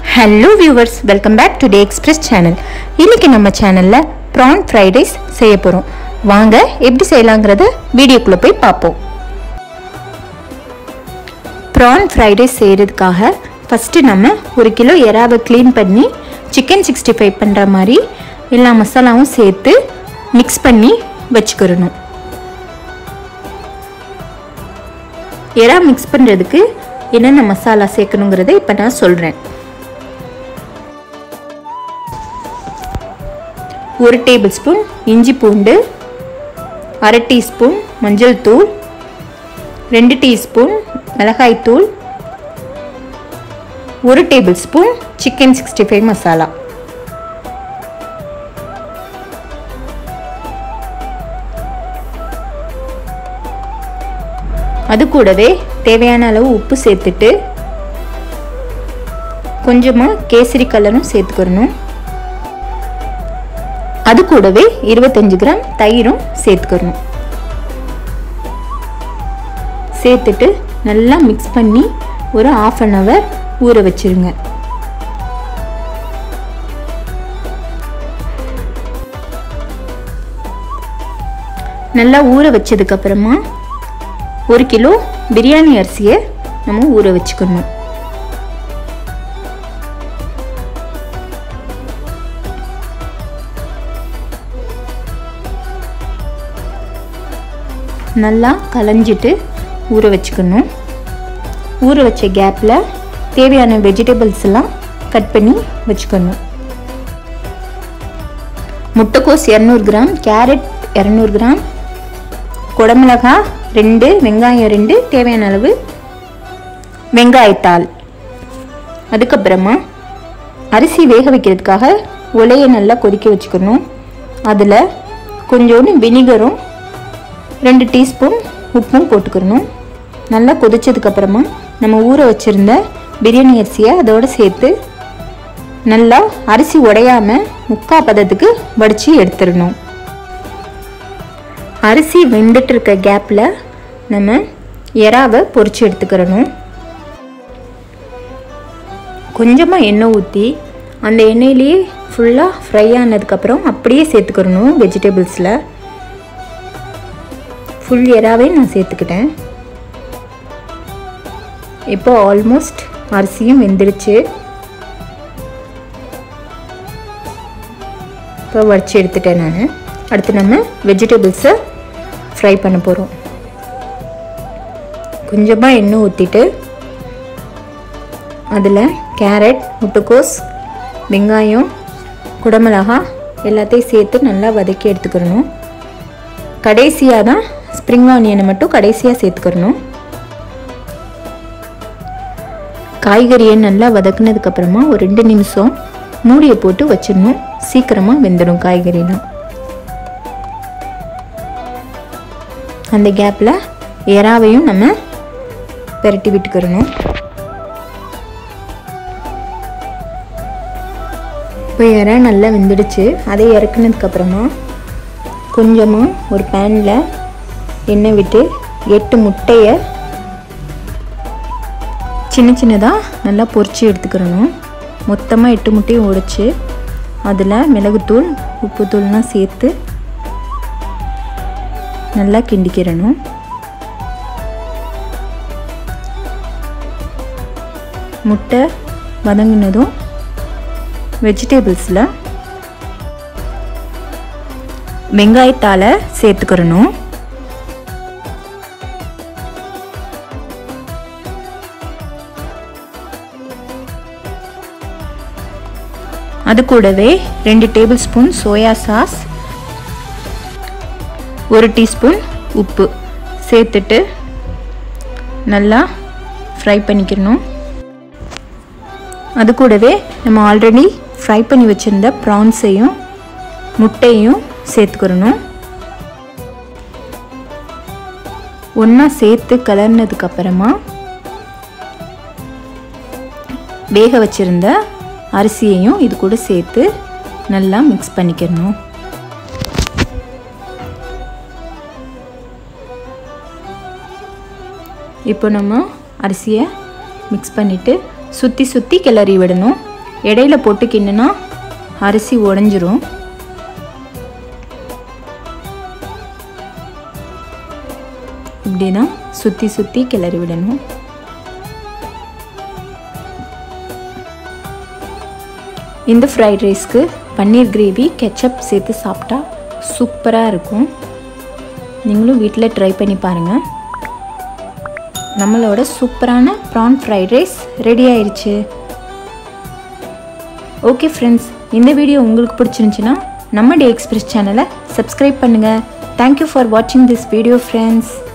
hello viewers welcome back to Day Express channel இன்னைக்கு நம்ம சேனலில் ப்ரான் ஃப்ரைட் ரைஸ் செய்ய போகிறோம் வாங்க எப்படி செய்யலாங்கிறத வீடியோக்குள்ளே போய் பார்ப்போம் ப்ரான் ஃப்ரைட் ரைஸ் செய்கிறதுக்காக ஃபஸ்ட்டு நம்ம ஒரு கிலோ எறாவை க்ளீன் பண்ணி சிக்கன் சிக்ஸ்டி ஃபைவ் பண்ணுற மாதிரி எல்லா மசாலாவும் சேர்த்து மிக்ஸ் பண்ணி வச்சுக்கிறணும் எறா மிக்ஸ் பண்ணுறதுக்கு என்னென்ன மசாலா சேர்க்கணுங்கிறத இப்போ நான் சொல்கிறேன் ஒரு டேபிள் ஸ்பூன் இஞ்சி பூண்டு அரை டீஸ்பூன் மஞ்சள் தூள் ரெண்டு டீஸ்பூன் மிளகாய் தூள் ஒரு tablespoon chicken sixty five masala அது கூடவே தேவையான அளவு உப்பு சேர்த்துட்டு கொஞ்சமாக கேசரி கலரும் சேர்த்துக்கிறணும் அது கூடவே இருபத்தஞ்சு கிராம் தயிரும் சேர்த்துக்கணும் சேர்த்துட்டு நல்லா மிக்ஸ் பண்ணி ஒரு ஆஃப் அன் ஹவர் ஊற வச்சிருங்க நல்லா ஊற வச்சதுக்கு அப்புறமா ஒரு கிலோ பிரியாணி அரிசியை நம்ம ஊற வச்சுக்கணும் நல்லா களைஞ்சிட்டு ஊற வச்சுக்கணும் ஊற வச்ச கேப்பில் தேவையான வெஜிடபிள்ஸ் எல்லாம் கட் பண்ணி வச்சுக்கணும் முட்டைக்கோஸ் இரநூறு கிராம் கேரட் இரநூறு கிராம் குடமிளகா ரெண்டு வெங்காயம் ரெண்டு தேவையான அளவு வெங்காயத்தாள் அதுக்கப்புறமா அரிசி வேக வைக்கிறதுக்காக உலையை நல்லா கொதிக்க வச்சுக்கணும் அதில் கொஞ்சோண்டு வினிகரும் ரெண்டு டீஸ்பூன் உப்பும் போட்டுக்கிறணும் நல்லா கொதிச்சதுக்கப்புறமா நம்ம ஊற வச்சுருந்த பிரியாணி அரிசியை அதோடு சேர்த்து நல்லா அரிசி உடையாமல் முக்கா பதத்துக்கு வடித்து எடுத்துடணும் அரிசி வெந்துட்டு இருக்க கேப்பில் நம்ம எறாவை பொரிச்சு எடுத்துக்கிறணும் கொஞ்சமாக எண்ணெய் ஊற்றி அந்த எண்ணெயிலேயே ஃபுல்லாக ஃப்ரை ஆனதுக்கப்புறம் அப்படியே சேர்த்துக்கிறணும் வெஜிடபிள்ஸில் ஃபுல் எறாவே நான் சேர்த்துக்கிட்டேன் இப்போ ஆல்மோஸ்ட் அரிசியும் வெந்துடுச்சு இப்போ வடித்து எடுத்துட்டேன் நான் அடுத்து நம்ம வெஜிடபிள்ஸை ஃப்ரை பண்ண போகிறோம் கொஞ்சமாக எண்ணெய் ஊற்றிட்டு அதில் கேரட் முட்டைக்கோஸ் வெங்காயம் குடமிளகா எல்லாத்தையும் சேர்த்து நல்லா வதக்கி எடுத்துக்கிறணும் கடைசியாக தான் ஸ்ப்ரிங் ஆனியனை மட்டும் கடைசியாக சேர்த்துக்கிறணும் காய்கறியை நல்லா வதக்குனதுக்கப்புறமா ஒரு ரெண்டு நிமிஷம் மூடியை போட்டு வச்சிடணும் சீக்கிரமாக வெந்துடும் காய்கறிலாம் அந்த கேப்பில் எறாவையும் நம்ம பெரட்டி விட்டுக்கிறணும் இப்போ எறா நல்லா வெந்துடுச்சு அதை இறக்குனதுக்கப்புறமா கொஞ்சமாக ஒரு பேனில் எண்ணெய் விட்டு எட்டு முட்டையை சின்ன சின்னதாக நல்லா பொரித்து எடுத்துக்கிறணும் மொத்தமாக எட்டு முட்டையும் உடைச்சி அதில் மிளகுத்தூள் உப்புத்தூள்லாம் சேர்த்து நல்லா கிண்டிக்கிறணும் முட்டை வதங்கினதும் வெஜிடபிள்ஸில் வெங்காயத்தால் சேர்த்துக்கிறணும் அது கூடவே ரெண்டு டேபிள் ஸ்பூன் சோயா சாஸ் ஒரு டீஸ்பூன் உப்பு சேர்த்துட்டு நல்லா ஃப்ரை பண்ணிக்கணும் அது கூடவே நம்ம ஆல்ரெடி ஃப்ரை பண்ணி வச்சுருந்த ப்ரான்ஸையும் முட்டையும் சேர்த்துக்கிறணும் ஒன்றா சேர்த்து கலர்னதுக்கப்புறமா வேக வச்சுருந்த அரிசியையும் இது கூட சேர்த்து நல்லா மிக்ஸ் பண்ணிக்கணும் இப்போ நம்ம அரிசியை மிக்ஸ் பண்ணிவிட்டு சுற்றி சுற்றி கிளறி விடணும் இடையில போட்டு கிண்டுனா அரிசி உடஞ்சிரும் இப்படி தான் சுற்றி சுற்றி கிளறி விடணும் இந்த ஃப்ரைட் ரைஸ்க்கு பன்னீர் கிரேவி கெச்சப் சேர்த்து சாப்பிட்டா சூப்பராக இருக்கும் நீங்களும் வீட்டில் ட்ரை பண்ணி பாருங்கள் நம்மளோட சூப்பரான ப்ரான் ஃப்ரைட் ரைஸ் ரெடி ஆயிடுச்சு ஓகே ஃப்ரெண்ட்ஸ் இந்த வீடியோ உங்களுக்கு பிடிச்சிருந்துச்சுன்னா நம்ம டே எக்ஸ்பிரஸ் சேனலை சப்ஸ்கிரைப் பண்ணுங்கள் தேங்க்யூ ஃபார் வாட்சிங் திஸ் வீடியோ ஃப்ரெண்ட்ஸ்